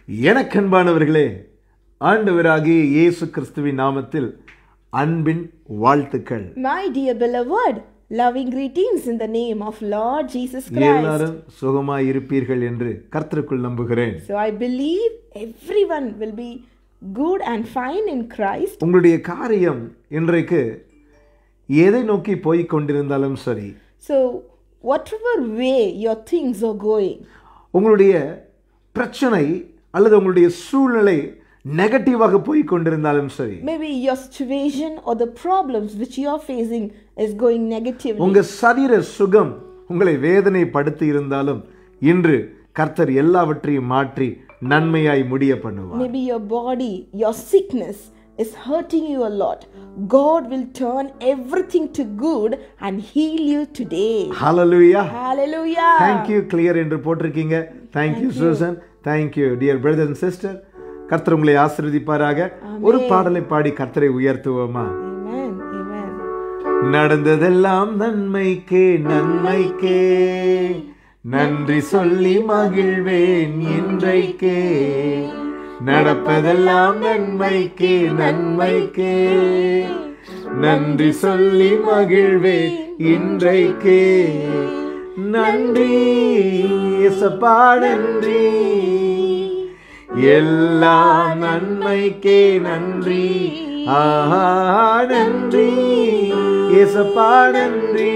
எனக்கன்பானவர்களே ஆண்டவராகிய இயேசு கிறிஸ்துவின் நாமத்தில் அன்பின் வாழ்த்துக்கள் My dear beloved, loving greetings in the name of Lord Jesus Christ. எல்லாரும் சுகமாய் இருப்பீர்கள் என்று கர்த்தருக்குள் நம்புகிறேன் So I believe everyone will be good and fine in Christ. உங்களுடைய காரியம் இன்றைக்கு எதை நோக்கி போய் கொண்டிருந்தாலும் சரி So whatever way your things are going, உங்களுடைய பிரச்சனை அல்லது உங்களுடைய சூழ்நிலை நெகட்டிவாக போய் கொண்டிருந்தாலும் சரி maybe your situation or the problems which you are facing is going negatively. உங்க சரீர சுகம் உங்களை வேதனைப்படுத்தி இருந்தாலும் இன்று கர்த்தர் எல்லாவற்றையும் மாற்றி நன்மையாய் முடிய பண்ணுவார் Maybe your body, your sickness is hurting you a lot. God will turn everything to good and heal you today. Hallelujah Hallelujah. thank you clear என்று போட்டிருக்கீங்க thank you Susan thank you dear brother and sister கர்த்தர் உங்களை ஆசீர்வதிப்பாராக ஒரு பாடலை பாடி கர்த்தரை உயர்த்துவோமா Amen. Amen. நடந்ததெல்லாம் நன்மைக்கே நன்மைக்கே நன்றி சொல்லி மகிழ்வேன் இன்றைக்கே நடப்பதெல்லாம் நன்மைக்கே நன்மைக்கே நன்றி சொல்லி மகிழ்வேன் இன்றைக்கே நன்றி இயேசப்பா நன்றி எல்லாம் நன்மைக்கே நன்றி ஆஹா நன்றி இயேசப்பா நன்றி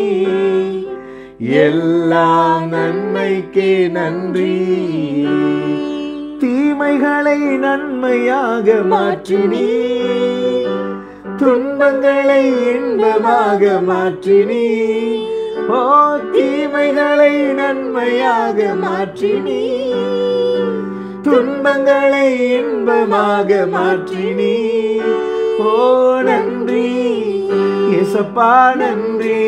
எல்லாம் நன்மைக்கே நன்றி தீமைகளை நன்மையாக மாற்றினீ துன்பங்களை இன்பமாக மாற்றினீ ஓ தீமைகளை நன்மையாக மாற்றினீ துன்பங்களை இன்பமாக மாற்றினீ ஓ நன்றி இசப்பா நன்றி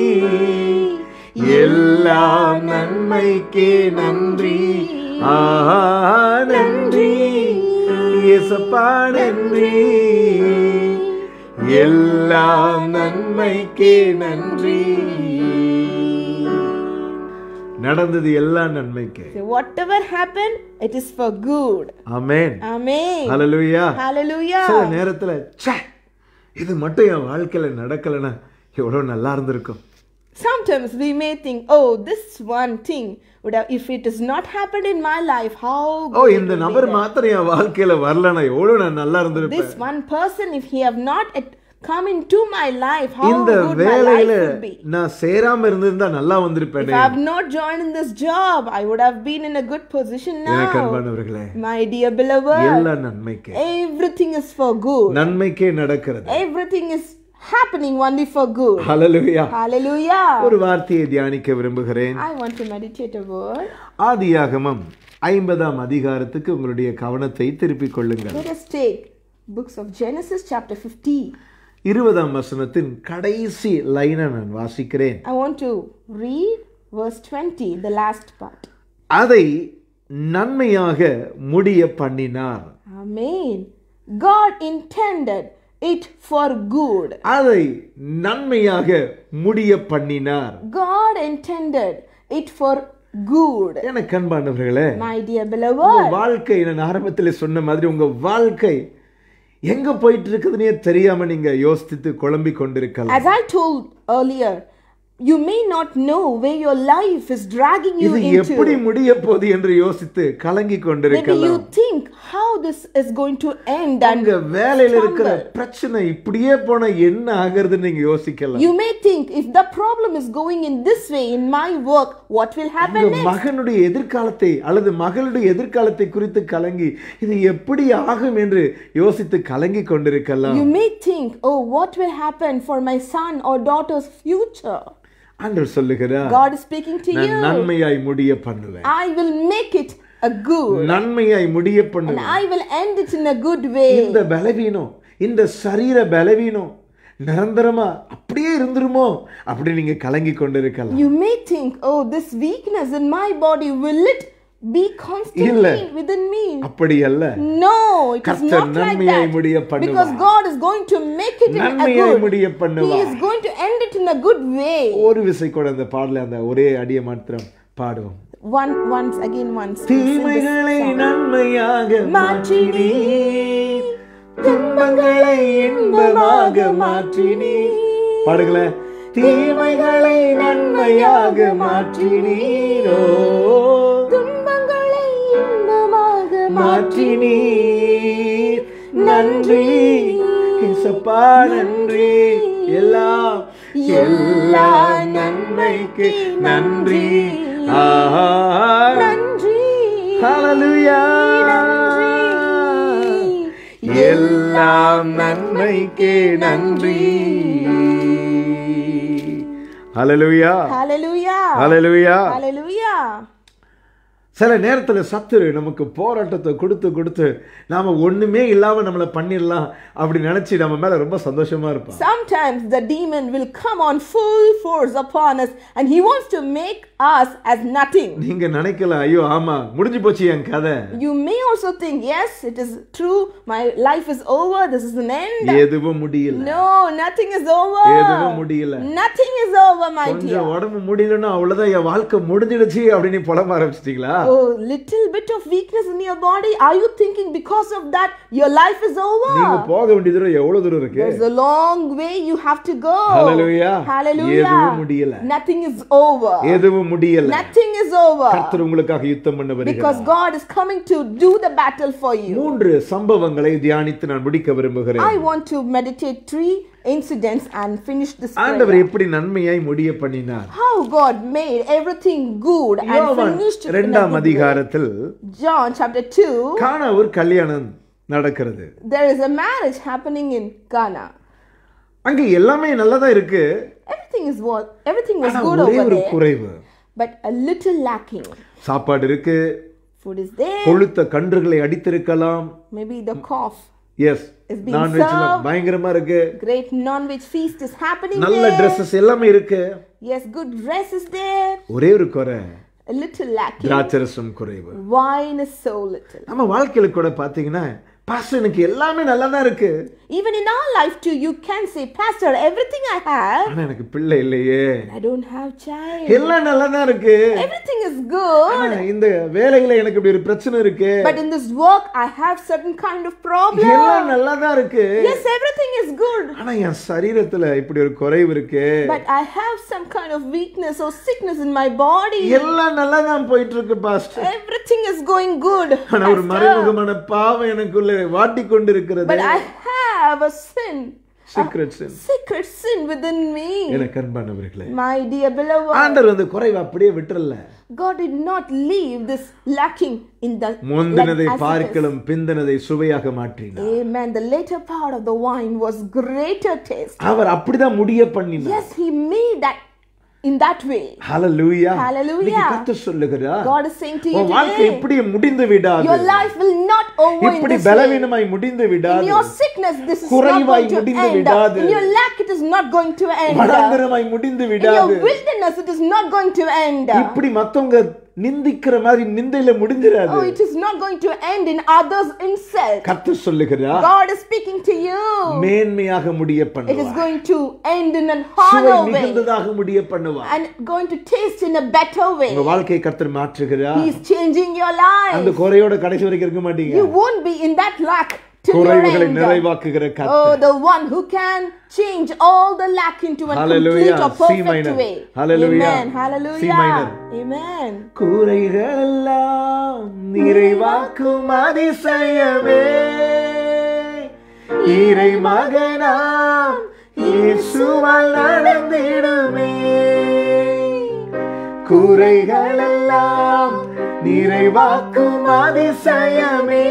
எல்லாம் நன்மைக்கே நன்றி ஆஹா நன்றி இசப்பா நன்றி எல்லாம் நன்மைக்கே நன்றி நடந்தது எல்லாம் நன்மைக்கே So whatever happened, it is for good. Amen Amen. Hallelujah Hallelujah. சில நேரத்துல ச்சே இது மட்டும் என் வாழ்க்கையில நடக்கலைன்னா எவ்வளவு நல்லா இருந்திருக்கும் Sometimes we may think, oh, this one thing would have, if it has not happened in my life, how O good it இந்த will be நபர் then. மாத்திரம் என் வாழ்க்கையில வரலனா எவ்வளவு நான் நல்லா இருந்திருப்பேன் This one person, if he have not at- come into my life, how இந்த good my life வேலையில would be. நான் சேராம இருந்திருந்தா நல்லா If வந்திருப்பேனே I have not joined in this job, I would have been in a good position எனக்கு now. அன்பானவர்களே My dear beloved, எல்லா நன்மைக்கே everything is for good. நன்மைக்கே நடக்கிறது Everything is happening only for good. Hallelujah Hallelujah. ஒரு வார்த்தையை தியானிக்க விரும்புகிறேன் I want to meditate a word. ஆதியாகமம் ஐம்பதாம் அதிகாரத்துக்கு உங்களுடைய கவனத்தை திருப்பிக் கொள்ளுங்கள் Let us take books of Genesis chapter 15. இருபதாம் வசனத்தின் கடைசி லைனை நான் வாசிக்கிறேன் I want to read verse 20, the last part. அதை நன்மையாக முடிய பண்ணினார் Amen. God intended it for good. அதை நன்மையாக முடிய பண்ணினார் God intended it for good. எனக்கு அன்பானவர்களே My dear உங்க beloved, வாழ்க்கை நான் ஆரம்பத்தில் சொன்ன மாதிரி உங்க வாழ்க்கை எங்க போயிட்டு இருக்குதுன்னே தெரியாம நீங்க யோசித்து குழம்பி கொண்டிருக்கலாம் as I told earlier, you may not know where your life is dragging you இது எப்படி into. முடிய போகுது என்று யோசித்து கலங்கி Maybe கொண்டிருக்கலாம் you think how this is going to end and உங்க வேலையில இருக்கிற stumble. பிரச்சனை இப்படியே போனா என்ன ஆகுறதுன்னு நீங்க யோசிக்கலாம் You may think if the problem is going in this way in my work, what will happen உங்க next? மகனுடைய எதிர்காலத்தை அல்லது மகளுடைய எதிர்காலத்தை குறித்து கலங்கி இது எப்படி ஆகும் என்று யோசித்து கலங்கி கொண்டிருக்கலாம் You may think, oh, what will happen for my son or daughter's future? ஆண்டவர் சொல்லுகிறார் God is speaking to நான் you. நன்மையாய் முடிய பண்ணுவேன் I will make it a good. நன்மையாய் முடிய And பண்ணுவேன் I will end it in a good way. இந்த பலவீனம் இந்த சரீர பலவீனம் நிரந்தரமா அப்படியே இருந்துருமோ அப்படி நீங்க கலங்கி கொண்டிருக்கலாம் You may think, oh, this weakness in my body, will it be இல்ல. constantly within me? அப்படி அல்ல No, it is கர்த்தர் not like நன்மையாய் that. முடிய பண்ணுவார். Because God is going to make it in a நன்மையாய் good. முடிய He பண்ணுவார் is going to end it in a good way. ஒரு விசை கூட அந்த பாடல அந்த ஒரே அடிய மாத்திரம் பாடுவோம் One, once again, once. we sing this தீமைகளை song. நன்மையாய் தீமையாக மாற்றினீர் துன்பங்களை இன்பமாக மாற்றினீர் பாடுங்களேன் தீமைகளை நன்மையாக மாற்றினீரோ துன்பங்களை இன்பமாக மாற்றினீர் நன்றி இசப்பா நன்றி எல்லாம் எல்லா நன்மைக்கு நன்றி ஆஹா நன்றி ஹalleluya நன்றி. எல்லாம் நன்மைக்கு நன்றி ஹalleluya Hallelujah. ஹalleluya Hallelujah. சில நேரத்துல சத்துரு நமக்கு போராட்டத்தை கொடுத்து கொடுத்து நாம ஒண்ணுமே இல்லாம நம்மள பண்ணிடலாம் அப்படி நினைச்சு நம்ம மேல ரொம்ப சந்தோஷமா இருப்பான் Sometimes the demon will come on full force upon us and he wants to make us as nothing. நீங்க நினைக்கலாம் ஐயோ ஆமா முடிஞ்சு போச்சு என் கதை You may also think, yes, it is true, my life is over, this is an end. எதுவும் முடியல No, nothing is எதுவும் over. முடியல Nothing is over, my dear. கொஞ்சம் உடம்பு முடியலன்னா அவ்வளவுதான் என் வாழ்க்கை முடிஞ்சிடுச்சு அப்படின்னு புலம்ப ஆரம்பிச்சிட்டீங்களா Oh, little bit of weakness in your body. Are you thinking because of that your life is நீங்க over? போக வேண்டிய தூரம் எவ்வளவு தூரம் இருக்கு There's a long way you have to go. Hallelujah. Hallelujah. எதுவும் முடியல. Nothing is over. எதுவும் முடியல Nothing is over. கர்த்தர் உங்களுக்காக யுத்தம் பண்ண Because வருகிறார் God is coming to do the battle for you. மூன்று சம்பவங்களை தியானித்து நான் முடிக்க விரும்புகிறேன் I want to meditate three incidents and finish this ஆண்டவர் prayer. எப்படி நன்மையாய் முடிய பண்ணினார் How God made everything good and யோவான் finished it in a இரண்டாம் good way. அதிகாரத்தில் John chapter 2, காண ஒரு கல்யாணம் நடக்கிறது there is a marriage happening in Ghana. அங்க எல்லாமே நல்லதா இருக்கு Everything is what everything was ஆனா good ஒரே over ஒரு there, குறைவு but a little lacking. சாப்பாடு இருக்கு Food is there, கொழுத்த கன்றுகளை அடித்திருக்கலாம் maybe the cough. Yes It's being non-veg served. பயங்கரமா இருக்கு Great non-veg feast is happening நல்ல there. Dresses எல்லாமே இருக்கு Yes, good dress is there. ஒரே ஒரு குறை A little lacking. திராட்சரசம் குறைவு Wine is so little. நம்ம வாழ்க்கையில கூட பாத்தீங்கன்னா பாஸ்டர் எனக்கு எல்லாமே நல்லா தான் இருக்கு Even in our life too, you can say, Pastor, everything I have, ஆனா எனக்கு பிள்ளை இல்லையே I don't have child. எல்லாம் நல்லா தான் இருக்கு Everything is good. ஆனா இந்த வேலையில எனக்கு இப்படி ஒரு பிரச்சனை இருக்கு But in this work, I have certain kind of problem. எல்லாம் நல்லா தான் இருக்கு Yes, everything is good. ஆனா என் சரீரத்துல இப்படி ஒரு குறைவு இருக்கு But I have some kind of weakness or sickness in my body. எல்லாம் நல்லா தான் போயிட்டு இருக்கு pastor Everything is going good. ஆனா ஒரு Pastor. மறைமுகமான பாவம் எனக்குள்ள வாட்டி கொண்டு இருக்கிறது But I have a sin, secret sin secret sin within me. எனக்கு அன்பானவர்களே My dear beloved, ஆண்டவர் வந்து குறைவு அப்படியே விட்டுறல God did not leave this lacking in the முந்தினதை like as it is. பார்க்கலும் பிந்தினதை சுவையாக மாற்றினார் Amen. The later part of the wine was greater taste. அவர் அப்படிதான் முடிய பண்ணினார் Yes, He made that in that way. Hallelujah Hallelujah. இன்னைக்கு கர்த்தர் சொல்லுகிறார் God is saying to you உன் வாழ்க்கை today, இப்படி முடிந்து விடாது your life will not over in இப்படி this way. பலவீனமாய் முடிந்து In விடாது your sickness, this is not குறைவாய் going to முடிந்து end. விடாது. In your lack, it is not going to end. வனாந்தரமாய் முடிந்து In your விடாது wilderness, it is not going to end. இப்படி மத்தவங்க நிந்திக்கிற மாதிரி நிந்தையில முடிஞ்சிராது Oh, it is not going to end in others' insult. கர்த்தர் சொல்லுகிறார் God is speaking to you. மேன்மையாக முடிய It is பண்ணுவார் going to end in a சுவை honor way மிகுந்ததாக முடிய பண்ணுவார் and going to taste in a better way. உங்க வாழ்க்கையை கர்த்தர் மாற்றுகிறார் He is changing your அந்த life. குறையோட கடைசி வரைக்கும் இருக்க மாட்டீங்க You won't be in that lack till your குறைவுகளை end. நிறைவாக்குகிற Oh, கர்த்தர் the one who can change all the lack into a Hallelujah. complete or C perfect minor. way. Hallelujah. Amen. C Hallelujah. minor. Amen. குறைகளெல்லாம் நிறைவாக்கும் அதிசயமே இறை மகனாம் இயேசுவால் நடந்திடுமே குறைகளெல்லாம் நிறைவாக்கும் அதிசயமே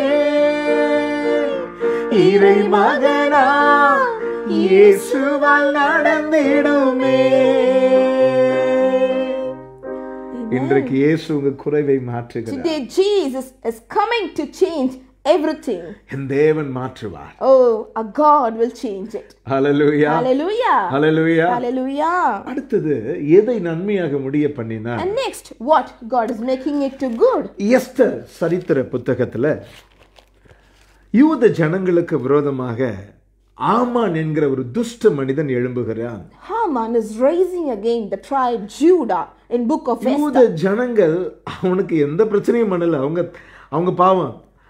இறை மகனாம் இயேசுவால் நடந்திடுமே இன்றைக்கு இயேசு உங்க குறைவை மாற்றுகிறார் Today, Jesus is coming to change everything. என் தேவன் மாற்றுவார் Oh, a God will change it. Hallelujah Hallelujah. Hallelujah Hallelujah. அடுத்தது எதை நன்மையாக முடிய பண்ணினா And next, what? God is making it to good. Esther சரித்திர புத்தகத்துல யூத ஜனங்களுக்கு விரோதமாக ஆமான் என்கிற ஒரு துஷ்ட மனிதன் எழும்புகிறான் Haman is raising again the tribe Judah in book of Esther. யூத ஜனங்கள் அவனுக்கு எந்த பிரச்சனையும் பண்ணல அவங்க அவங்க பாவம்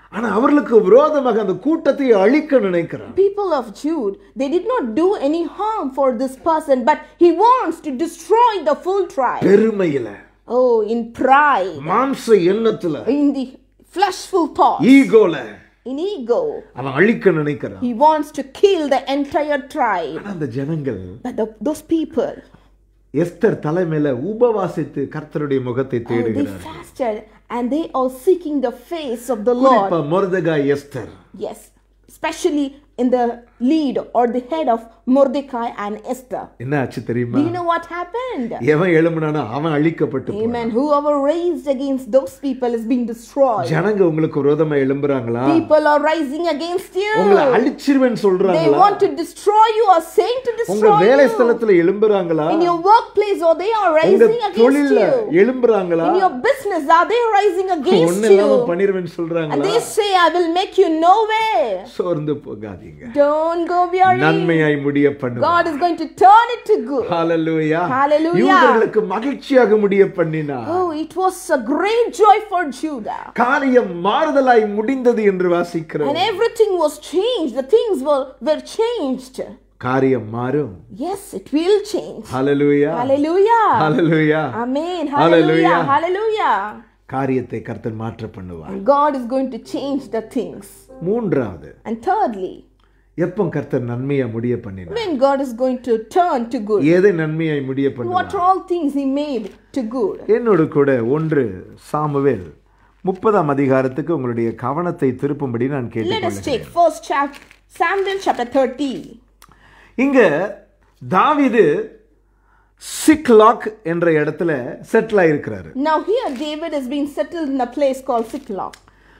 ஆனா அவர்களுக்கு விரோதமாக அந்த கூட்டத்தை அழிக்க நினைக்கிறான் People of Jude, they did not do any harm for this person, but he wants to destroy the full tribe. பெருமையில Oh, in pride, மாம்ச எண்ணத்துல in the fleshful thought, ஈகோல in ego. அவன் அழிக்க நினைக்கிறான் He wants to kill the entire tribe. ஆனா அந்த ஜனங்கள் But the, those people, Esther தலைமையில உபவாசித்து கர்த்தருடைய முகத்தை oh, they தேடுகிறார் fasted and they are seeking the face of the Lord. குறிப்பா Mordecai Esther Yes, especially in the lead or the head of Mordecai and Esther. என்ன ஆச்சு தெரியுமா Do you know what happened? எவன் எழும்புனானோ அவன் அழிக்கப்பட்டு போனான். Amen. Whoever raised against those people is being destroyed. ஜனங்க உங்களுக்கு விரோதமா எழும்புறாங்களா People are rising against you. உங்களை அழிச்சிருவேன்னு They சொல்றாங்களா want to destroy you or saying to உங்க destroy வேலை you. ஸ்தலத்துல எழும்புறாங்களா In your workplace or they are உங்க rising against தொழில்ல you. எழும்புறாங்களா In your business are they rising against ஒண்ணு இல்லாம you. பண்ணிருவேன்னு And சொல்றாங்களா they say, I will make you nowhere. சோர்ந்து போகாதீங்க Don't go weary. நன்மையாய் முடிய பண்ணுவா God is going to turn it to good. Hallelujah Hallelujah. யூதர்களுக்கு மகிழ்ச்சியாக முடிய பண்ணினா Oh, it was a great joy for Judah. காரியம் மாறுதலாய் முடிந்தது என்று வாசிக்கிறோம் And everything was changed. The things were, were changed. காரியம் மாறும் Yes, it will change. Hallelujah Hallelujah. Hallelujah Amen. Hallelujah. Hallelujah. Hallelujah. காரியத்தை கர்த்தர் மாற்ற பண்ணுவார் And God is going to change the things. மூன்றாவது And thirdly, எப்போ கர்த்தர் நன்மையா முடிய பண்ணினார் when God is going to turn to good, எதை நன்மையாய் முடிய பண்ணுவார் what are all things He made to good? என்னோடு கூட ஒன்று சாமுவேல் முப்பதாம் அதிகாரத்துக்கு உங்களுடைய கவனத்தை திருப்பும்படி நான் Let us கேட்டுக்கொள்கிறேன் take first chapter, Samuel chapter 30. இங்க தாவீது சிக்லாக் என்ற இடத்துல செட்டில் ஆயிருக்கிறாரு Now here David is being settled in a place called Siklag.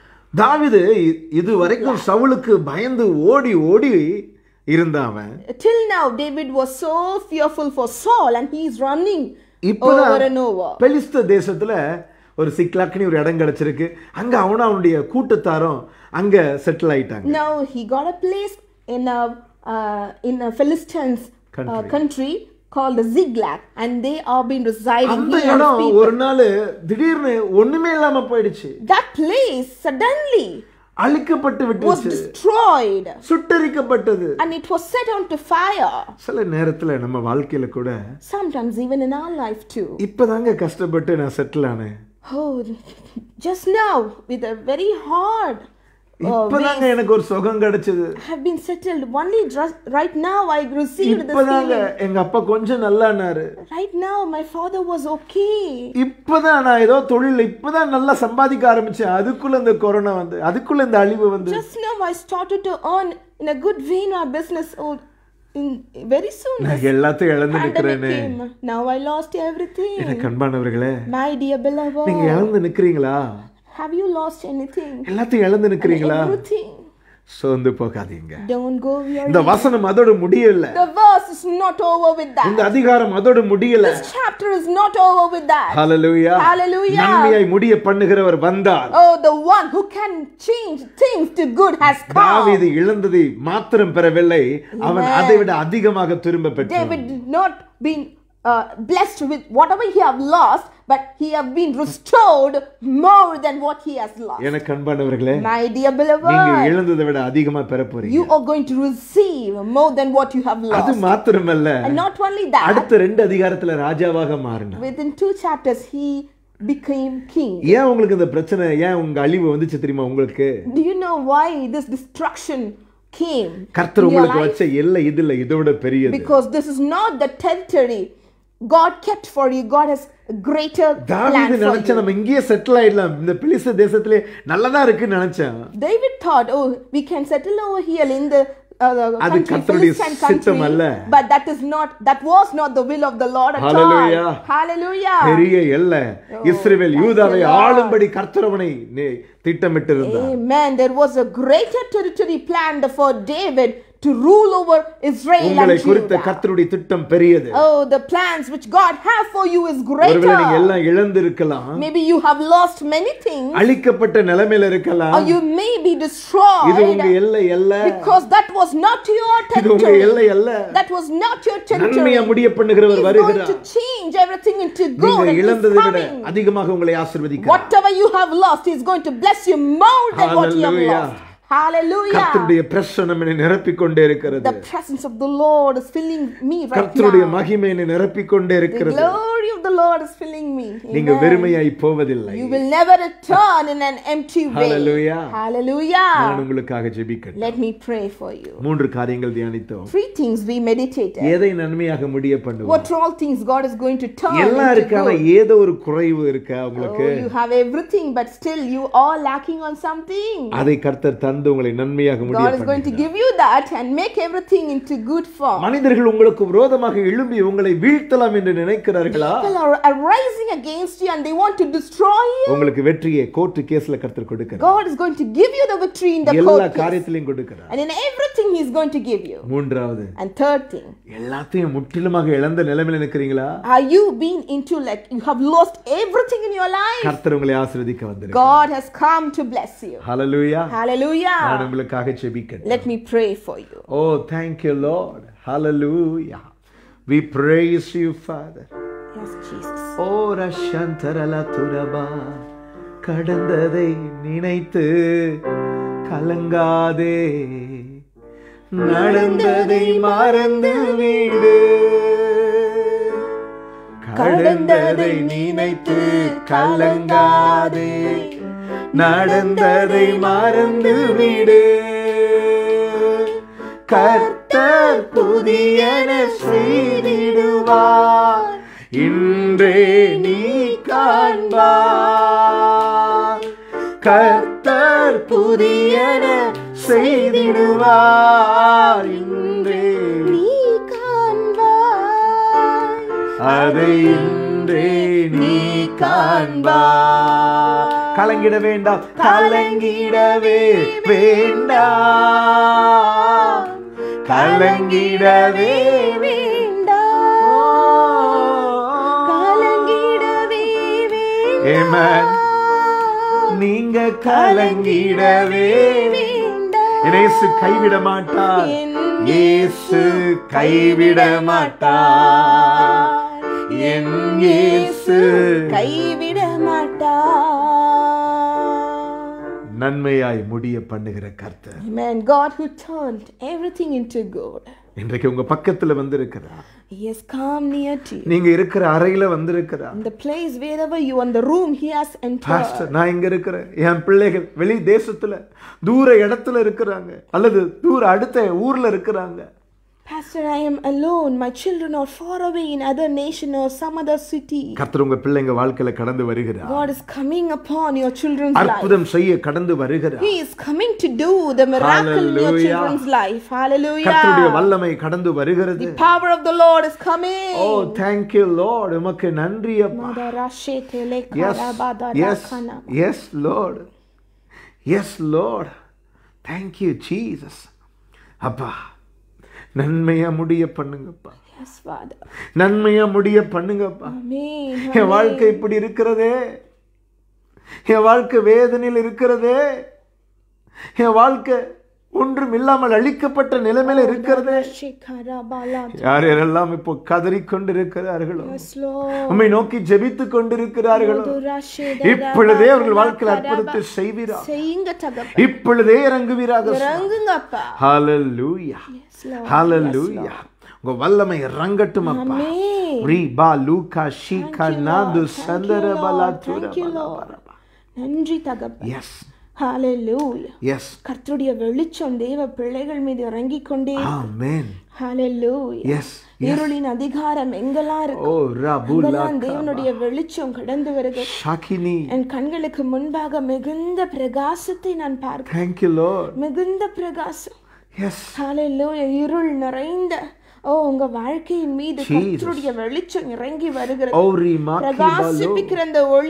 தாவீது இ- இது வரைக்கும் சவுலுக்கு பயந்து ஓடி ஓடி இருந்தாவன் Till now, David was so fearful for Saul and he is running over இப்பதான் and over. பெலிஸ்த தேசத்துல ஒரு சிக்லாக்னு ஒரு இடம் கிடைச்சிருக்கு அங்க அவனும் அவனுடைய கூட்டத்தாரும் அங்க செட்டில் ஆயிட்டாங்க Now he got a place in a uh, in a Philistines uh, Country. country called Ziglag, and they are been residing அந்த here. as இடம் people. ஒரு நாள் திடீர்னு ஒண்ணுமே இல்லாம போயிடுச்சு That place suddenly அழிக்கப்பட்டு was விட்டுச்சு destroyed சுட்டரிக்கப்பட்டது and it was set on to fire. சில நேரத்துல நம்ம வாழ்க்கையில கூட Sometimes even in our life too. இப்பதாங்க கஷ்டப்பட்டு நான் செட்டில் ஆனேன் Oh, just now with a very hard. Uh, இப்பதாங்க எனக்கு ஒரு சுகம் கிடைச்சது have been settled only just right now I received this இப்பதாங்க healing. எங்க அப்பா கொஞ்சம் நல்லானாரு Right now my father was okay. இப்பதான் நான் ஏதோ தொழில் இப்பதான் நல்லா சம்பாதிக்க ஆரம்பிச்சேன் அதுக்குள்ள இந்த கொரோனா வந்து அதுக்குள்ள இந்த அழிவு வந்து Just now I started to earn in a good way in our business. Oh, in very soon நான் this எல்லாத்தையும் இழந்து pandemic நிக்கிறேனே came. Now I lost everything. எனக்கு அன்பானவர்களே My dear beloved, நீங்க இழந்து நிக்கிறீங்களா have you lost anything? எல்லாத்தையும் இழந்து நிக்கிறீங்களா Everything. சோர்ந்து போகாதீங்க Don't go weary. இந்த வசனம் அதோட முடியல The verse is not over with that. இந்த அதிகாரம் அதோட முடியல This chapter is not over with that. Hallelujah Hallelujah. நன்மையாய் முடிய பண்ணுகிறவர் வந்தார் Oh, the one who can change things to good has come. தாவீது இழந்ததை மாத்திரம் பெறவில்லை அவன் அதை விட அதிகமாக திரும்ப பெற்றான் David did not been uh, blessed with whatever he have lost, but he have been restored more than what he has lost. எனக்கு அன்பானவர்களே My dear நீங்க beloved, இழந்ததை விட அதிகமா பெற போறீங்க you are going to receive more than what you have அது lost. மாத்திரமல்ல And not only that, அடுத்த ரெண்டு அதிகாரத்துல ராஜாவாக மாறினார் within two chapters, he became king. ஏன் உங்களுக்கு இந்த பிரச்சனை ஏன் உங்க அழிவு வந்துச்சு தெரியுமா உங்களுக்கு Do you know why this destruction came? கர்த்தர் in your உங்களுக்கு life? வச்ச எல்லை இது இல்ல இதோட பெரியது Because this is not the territory God kept for you. God has a greater plan தாவீது for நினைச்ச you. நம்ம இங்கேயே செட்டில் ஆயிடலாம் இந்த பிலிஸ்த தேசத்திலே நல்லதா இருக்குன்னு நினைச்சேன் David thought, oh, we can settle over here in the uh, the அது country, கர்த்தருடைய Philistine சித்தம் country. அல்ல. But that is not, that was not the will of the Lord at Hallelujah. all. Hallelujah. பெரிய எல்லை இஸ்ரவேல் thank யூதாவை you, Lord. ஆளும்படி கர்த்தரவனை திட்டமிட்டு இருந்தார் Amen. There was a greater territory planned for David to rule over Israel உங்களை and குறித்த Judah. கர்த்தருடைய திட்டம் பெரியது Oh, the plans which God have for you is ஒருவேளை நீங்க greater. எல்லாம் இழந்திருக்கலாம் Maybe you have lost many things, அழிக்கப்பட்ட நிலைமையில இருக்கலாம் or you may be இது destroyed உங்க எல்லை அல்ல because that was not your இது உங்க territory. எல்லை அல்ல That was not your territory. நன்மையா முடிய He's பண்ணுகிறவர் going வருகிறார் to change everything into நீங்க good. and He's இழந்ததை விட coming. அதிகமாக உங்களை ஆசீர்வதிக்கிறார் Whatever you have lost, He's going to bless you more than what you have Hallelujah. lost. Hallelujah. கர்த்தருடைய பிரசனம் என்னை நிரப்பிக் கொண்டே இருக்கிறது The presence of the Lord is filling me right கர்த்தருடைய now. மகிமை என்னை நிரப்பிக் கொண்டே The இருக்கிறது glory of the Lord is filling me. நீங்க Amen. வெறுமையாய் போவதில்லை You will never return in an empty way. Hallelujah. Hallelujah. நான் உங்களுக்காக ஜெபிக்கட்டும் Let me pray for you. மூன்று காரியங்கள் தியானித்தோம் Three things we meditated. எதை நன்மையாக முடிய பண்ணுவோம் What are all things God is going to turn எல்லாம் into இருக்கு ஆனா good. ஏதோ ஒரு குறைவு இருக்கா உங்களுக்கு Oh, you have everything, but still you are lacking on something. அதை கர்த்தர் தந்து உங்களை நன்மையாக முடிய God is going to பண்ணுகிறார். give you that and make everything into good form. மனிதர்கள் உங்களுக்கு விரோதமாக எழும்பி உங்களை வீழ்த்தலாம் என்று நினைக்கிறார்களா People are arising against you and they want to destroy you. உங்களுக்கு வெற்றியை கோர்ட்டு கேஸ்ல கர்த்தர் கொடுக்கிறார் God is going to give you the victory in the எல்லா court case. காரியத்திலையும் கொடுக்கிறார் And in everything He is going to give you. மூன்றாவது And third thing, எல்லாத்தையும் முற்றிலுமாக இழந்த நிலைமையில இருக்கிறீங்களா are you being into like you have lost everything in your life? கர்த்தர் உங்களை ஆசீர்வதிக்க வந்திருக்கிறார் God has come to bless you. Hallelujah Hallelujah. நான் உங்களுக்காக ஜெபிக்கிறேன் Let me pray for you. Oh, thank you, Lord. Hallelujah. We praise you, Father. Yes, Jesus. Oh, Rashantarala Turaba. கடந்ததை நினைத்து கலங்காதே நடந்ததை மறந்து விடு கடந்ததை நினைத்து கலங்காதே நடந்ததை மறந்து விடு கர்த்தர் புதியன செய்திடுவார் இன்றே நீ காண்பார் கர்த்தர் புதியன செய்திடுவார் இன்றே நீ காண்பாய். அதை இன்றே நீ காண்பார் கலங்கிட வேண்டாம் கலங்கிடவே வேண்டாம் கலங்கிடவே கலங்கிடவே Amen. நீங்க கலங்கிடவே இயேசு கைவிட மாட்டார் இயேசு கைவிட மாட்டார் என் இயேசு கைவிட மாட்டார் நன்மையாய் முடிய பண்ணுகிற கர்த்தர் Amen. God who turned everything into good. இன்றைக்கு உங்க பக்கத்துல வந்திருக்கிறார் He has come near to you. நீங்க இருக்கிற அறையில வந்திருக்கிறார் In the place wherever you are in the room, He has entered. Pastor நான் இங்க இருக்கிறேன் என் பிள்ளைகள் வெளி தேசத்துல தூர இடத்துல இருக்கிறாங்க அல்லது தூர அடுத்த ஊர்ல இருக்கிறாங்க Pastor, I am alone. My children are far away in other nation or some other city. கர்த்தர் உங்க பிள்ளைங்க வாழ்க்கையில கடந்து வருகிறார் God is coming upon your children's life. அற்புதம் செய்ய கடந்து வருகிறார் He is coming to do the miracle in your Hallelujah. children's life. கர்த்தருடைய Hallelujah. வல்லமை கடந்து வருகிறது The power of the Lord is coming. Oh thank you Lord உமக்கு நன்றி அப்பா Madarashetele yes yes karabadarakana. Yes Lord yes Lord thank you Jesus அப்பா நன்மையா முடிய பண்ணுங்கப்பா Yes, Father. நன்மையா முடிய பண்ணுங்கப்பா Amen. என் வாழ்க்கை இப்படி இருக்கிறதே என் வாழ்க்கை வேதனையில் இருக்கிறதே என் வாழ்க்கை ஒன்றும் இல்லாமல் அழிக்கப்பட்ட நிலைமையில இருக்கிறதே Shekarabalata. யார் யாரெல்லாம் இப்போ கதறிக்கொண்டு இருக்கிறார்களோ Yes, Lord. உம்மை நோக்கி ஜெபித்துக் கொண்டிருக்கிறார்களோ இப்பொழுதே அவர்கள் வாழ்க்கையில் அற்புதத்தை செய்வீரா செய்யுங்க தகப்பன் இப்பொழுதே இறங்குவீராக இறங்குங்கப்பா ஹalleluya Yes, Lord. ஹalleluya உங்க வல்லமை இறங்கட்டும் அப்பா Amen. ரீ பா லூகா ஷீகா Thank you, நாது Lord. Thank you, சந்தர பலா Lord. Thank you, Lord. நன்றி தகப்பன் எஸ் ஹalleluya எஸ் கர்த்தருடைய வெளிச்சம் தேவ பிள்ளைகள் மீது இறங்கிக் கொண்டே ஆமென் ஹalleluya எஸ் இருளின் அதிகாரம் எங்கெல்லாம் இருக்கு ஓ ரபுலா அங்கெல்லாம் தேவனுடைய வெளிச்சம் கடந்து வருகிறது ஷாகினி என் கண்களுக்கு முன்பாக மிகுந்த பிரகாசத்தை நான் பார்க்கிறேன் தேங்க் யூ லார்ட் மிகுந்த பிரகாசம் எஸ் ஹalleluya இருள் நிறைந்த ஓ உங்க வாழ்க்கையின் மீது Jesus. கர்த்தருடைய வெளிச்சம் இறங்கி வருகிறது ஓ ரீ மாக்கி பாலோ பிரகாசிப்பிக்கிற அந்த ஒளி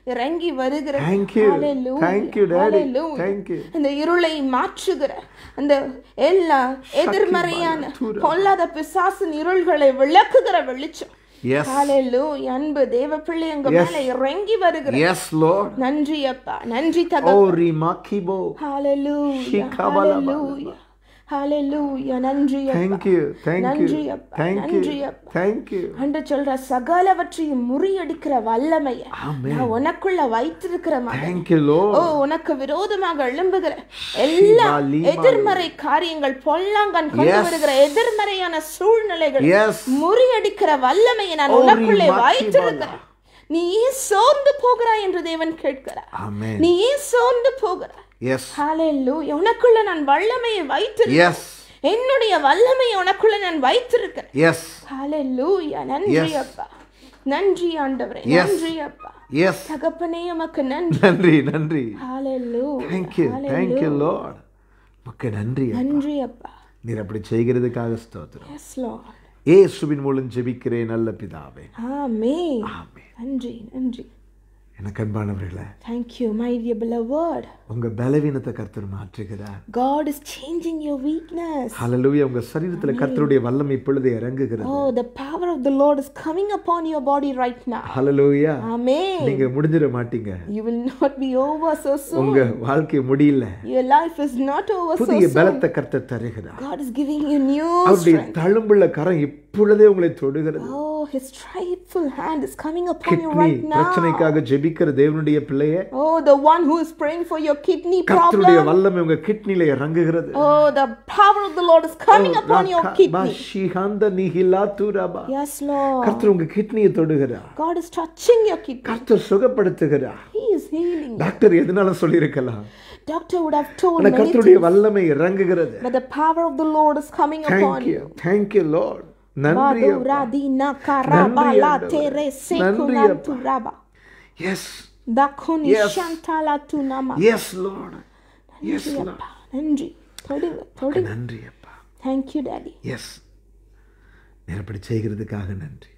இறங்கி வருகிறது Thank you. Hallelujah. Thank you, Daddy. Hallelujah. Thank you. இந்த இருளை மாற்றுகிற அந்த எல்லா எதிர்மறையான தூர. பொல்லாத பிசாசின் இருள்களை விளக்குகிற வெளிச்சம் Yes. Hallelujah. அன்பு தேவ பிள்ளை எங்க Yes. மேல இறங்கி வருகிற Yes, Lord. நன்றி அப்பா நன்றி தக Oh, Rimakibo. Hallelujah. Shikabalaba. Hallelujah. Hallelujah. நன்றி அப்பா Thank you. Thank நன்றி you. அப்பா Thank நன்றி you. அப்பா Thank you. அன்று சொல்ற சகலவற்றையும் முறியடிக்கிற வல்லமைய Amen. நான் உனக்குள்ள வைத்திருக்கிற மகன் Thank you, ஓ Lord. உனக்கு விரோதமாக எழும்புகிற எல்லா லீமா. எதிர்மறை காரியங்கள் பொல்லாங்கன் கொண்டு Yes. வருகிற எதிர்மறையான சூழ்நிலைகள் Yes. முறியடிக்கிற வல்லமையை நான் ஓ, உனக்குள்ளே ரிமாக்கிபாலா. வைத்திருக்கிறேன் நீ ஏன் சோர்ந்து போகிறாய் என்று தேவன் கேட்கிறார் Amen. நீ ஏன் சோர்ந்து போகிறாய் Yes. ஹalleluya உனக்குள்ள நான் வல்லமையை வைத்திருக்கிறேன் Yes. என்னுடைய வல்லமையை உனக்குள்ள நான் வைத்திருக்கிறேன் Yes. ஹalleluya நன்றி Yes. அப்பா நன்றி ஆண்டவரே Yes. நன்றி அப்பா Yes. தகப்பனே உமக்கு நன்றி நன்றி நன்றி ஹalleluya Thank you. Thank you, Lord. உமக்கு நன்றி நன்றி அப்பா நீர் அப்படி செய்கிறதுக்காக ஸ்தோத்திரம் எஸ் லார்ட் ஏசுவின் மூலம் ஜெபிக்கிறேன் நல்ல பிதாவே ஆமென் ஆமென் நன்றி நன்றி எனக்கு அன்பானவர்களே Thank you my dear beloved உங்க பலவீனத்தை கர்த்தர் மாற்றுகிறார் God is changing your weakness ஹalleluya உங்க சரீரத்துல கர்த்தருடைய வல்லமை இப்பொழுது இறங்குகிறது oh the power of the Lord is coming upon your body right now hallelujah Amen நீங்க முடிஞ்சிட மாட்டீங்க you will not be over so soon உங்க வாழ்க்கை முடியல your life is not over so புதிய soon பலத்தை கர்த்தர் தருகிறார் God is giving you new அவருடைய strength தழும்புள்ள கரம் இப்பொழுதே உங்களை தொடுகிறது oh his trifle hand is coming upon you kidney right now பிரச்சனைக்காக ஜெபிக்கிற தேவனுடைய பிள்ளையே oh the one who is praying for your kidney கர்த்தருடைய problem வல்லமை உங்க கிட்னில இறங்குகிறது oh the power of the Lord is coming upon your kidney பாஷிஹாந்த நிஹிலா தூரபா yes Lord கர்த்தர் உங்க கிட்னியை தொடுகிறார் God is touching your kidney கர்த்தர் சுகப்படுத்துகிறார் he is healing you. Doctor எதனால சொல்லியிருக்கலாம் doctor would have told ஆனா many கர்த்தருடைய வல்லமை இறங்குகிறது but the power of the Lord is coming upon thank you you thank you Lord நன்றி Baduradina karabala ஆண்டவரே. tere நன்றி sekunanturaba. Yes Dakuni Yes. shantala tunama. Yes Lord yes Lord அப்பா, நன்றி தொடுங்க தொடுங்க நன்றி அப்பா தேங்க் யூ டாடி எஸ் நேரப்படி செய்கிறதுக்காக நன்றி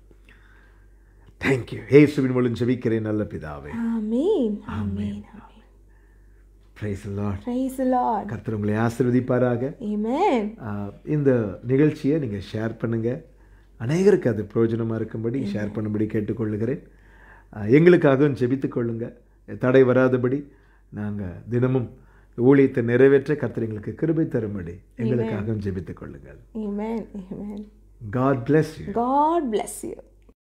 தேங்க்யூ ஏசுவின் மூலம் ஜெபிக்கிறேன் நல்ல பிதாவே ஆமென் ஆமென் ஆமென் praise Lord praise the lord கர்த்தர் உங்களை ஆசீர்வதிப்பாராக amen ஆஹ், இந்த நிகழ்ச்சியை நீங்கள் ஷேர் பண்ணுங்க அநேகருக்கு அது பிரயோஜனமாக இருக்கும்படி ஷேர் பண்ணும்படி கேட்டுக்கொள்ளுகிறேன் ஆஹ், எங்களுக்காகவும் ஜெபித்துக் கொள்ளுங்க தடை வராதபடி நாங்கள் தினமும் ஊழியத்தை நிறைவேற்ற கர்த்தர் எங்களுக்கு கிருபை தரும்படி எங்களுக்காகவும் ஜெபித்துக் கொள்ளுங்கள் amen amen God bless you god bless you